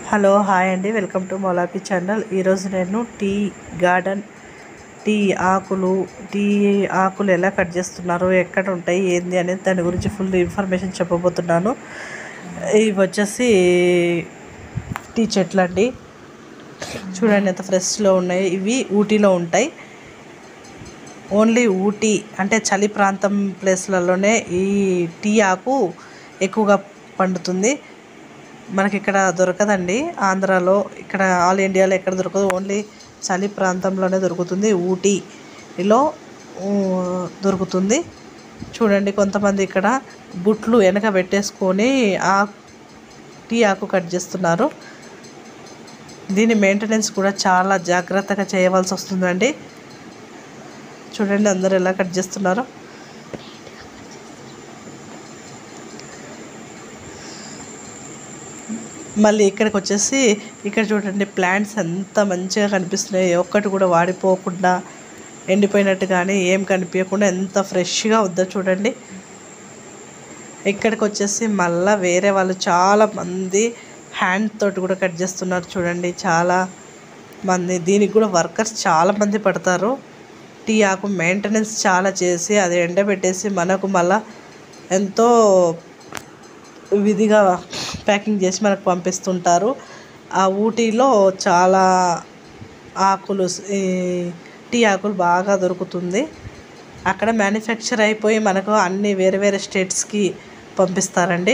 hello hi అండి welcome to మొలాపి channel ఈరోజు నేను టీ గార్డెన్ టీ ఆకులు టీ ఆకులు ఎలా కట్ చేస్తున్నారు ఎక్కడ ఉంటాయి ఏంది అనేది దాని గురించి ఫుల్ ఇన్ఫర్మేషన్ చెప్పబోతున్నాను ఇవి వచ్చేసి టీ చెట్లు అండి చూడండి ఎంత ఫ్రెష్లో ఉన్నాయి ఇవి ఊటీలో ఉంటాయి ఓన్లీ ఊటీ అంటే చలి ప్రాంతం ప్లేస్లలోనే ఈ టీ ఆకు ఎక్కువగా పండుతుంది మనకి ఇక్కడ దొరకదండి ఆంధ్రాలో ఇక్కడ ఆల్ ఇండియాలో ఎక్కడ దొరకదు ఓన్లీ చలి ప్రాంతంలోనే దొరుకుతుంది ఊటీలో ఊ, దొరుకుతుంది చూడండి కొంతమంది ఇక్కడ బుట్లు వెనక పెట్టేసుకొని ఆ టీ ఆకు కట్ చేస్తున్నారు దీని మెయింటెనెన్స్ కూడా చాలా జాగ్రత్తగా చేయవలసి వస్తుందండి చూడండి అందరు ఎలా కట్ చేస్తున్నారో మళ్ళీ ఇక్కడికి వచ్చేసి ఇక్కడ చూడండి ప్లాంట్స్ ఎంత మంచిగా కనిపిస్తున్నాయి ఒక్కటి కూడా వాడిపోకుండా ఎండిపోయినట్టు కానీ ఏం కనిపించకుండా ఎంత ఫ్రెష్గా ఉందో చూడండి ఇక్కడికి వచ్చేసి మళ్ళీ వేరే వాళ్ళు చాలా మంది హ్యాండ్ తోటి కూడా కట్ చేస్తున్నారు చూడండి చాలా మంది దీనికి కూడా వర్కర్స్ చాలా మంది పడతారు టీ ఆకు మెయింటెనెన్స్ చాలా చేసి అది ఎండబెట్టేసి మనకు మళ్ళా ఎంతో విధిగా ప్యాకింగ్ చేసి మనకు పంపిస్తుంటారు ఆ ఊటీలో చాలా ఆకులు ఈ టీ ఆకులు బాగా దొరుకుతుంది అక్కడ మ్యానుఫ్యాక్చర్ అయిపోయి మనకు అన్ని వేరే వేరే స్టేట్స్కి పంపిస్తారండి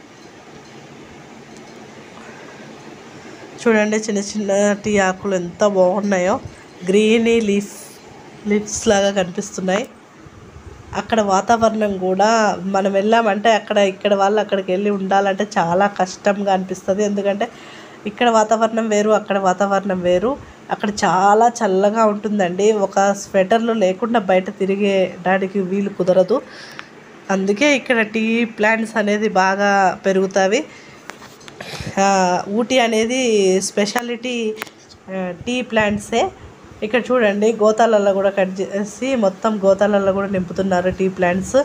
చూడండి చిన్న చిన్న టీ ఆకులు ఎంత బాగున్నాయో గ్రీనీ లీఫ్ లీవ్స్ లాగా కనిపిస్తున్నాయి అక్కడ వాతావరణం కూడా మనం వెళ్ళామంటే అక్కడ ఇక్కడ వాళ్ళు అక్కడికి వెళ్ళి ఉండాలంటే చాలా కష్టంగా అనిపిస్తుంది ఎందుకంటే ఇక్కడ వాతావరణం వేరు అక్కడ వాతావరణం వేరు అక్కడ చాలా చల్లగా ఉంటుందండి ఒక స్వెటర్లు లేకుండా బయట తిరిగేడానికి వీలు కుదరదు అందుకే ఇక్కడ టీ ప్లాంట్స్ అనేది బాగా పెరుగుతాయి ఆ, ఊటీ అనేది స్పెషాలిటీ ఆ, టీ ప్లాంట్సే ఇక్కడ చూడండి గోతాలలో కూడా కట్ చేసి మొత్తం గోతాలలో కూడా నింపుతున్నారు టీ ప్లాంట్స్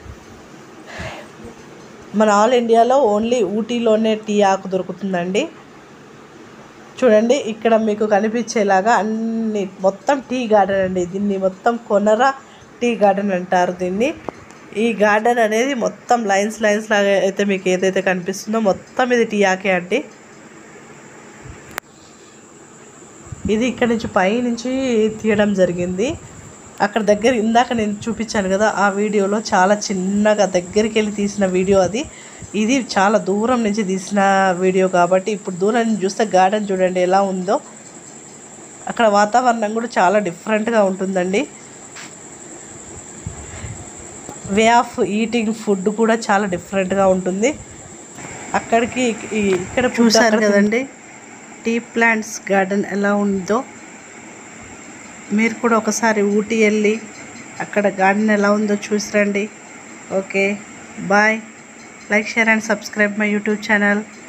మన ఆల్ ఇండియాలో ఓన్లీ ఊటీలోనే టీ ఆకు దొరుకుతుందండి చూడండి ఇక్కడ మీకు కనిపించేలాగా అన్ని మొత్తం టీ గార్డెన్ అండి దీన్ని మొత్తం కొనర టీ గార్డెన్ అంటారు దీన్ని ఈ గార్డెన్ అనేది మొత్తం లైన్స్ లైన్స్ లాగా అయితే మీకు ఏదైతే కనిపిస్తుందో మొత్తం ఇది టీ ఆకే అండి ఇది ఇక్కడ నుంచి పై నుంచి తీయడం జరిగింది అక్కడ దగ్గర ఇందాక నేను చూపించాను కదా ఆ వీడియోలో చాలా చిన్నగా దగ్గరికి వెళ్ళి తీసిన వీడియో అది ఇది చాలా దూరం నుంచి తీసిన వీడియో కాబట్టి ఇప్పుడు దూరం నుంచి చూస్తే గార్డెన్ చూడండి ఎలా ఉందో అక్కడ వాతావరణం కూడా చాలా డిఫరెంట్గా ఉంటుందండి వే ఆఫ్ ఈటింగ్ ఫుడ్ కూడా చాలా డిఫరెంట్గా ఉంటుంది అక్కడికి ఈ- ఇక్కడ చూసారు కదండి టీ ప్లాంట్స్ గార్డెన్ ఎలా ఉందో మీరు కూడా ఒకసారి ఊటీ వెళ్ళి అక్కడ గార్డెన్ ఎలా ఉందో చూసి రండి okay bye like share and subscribe my YouTube channel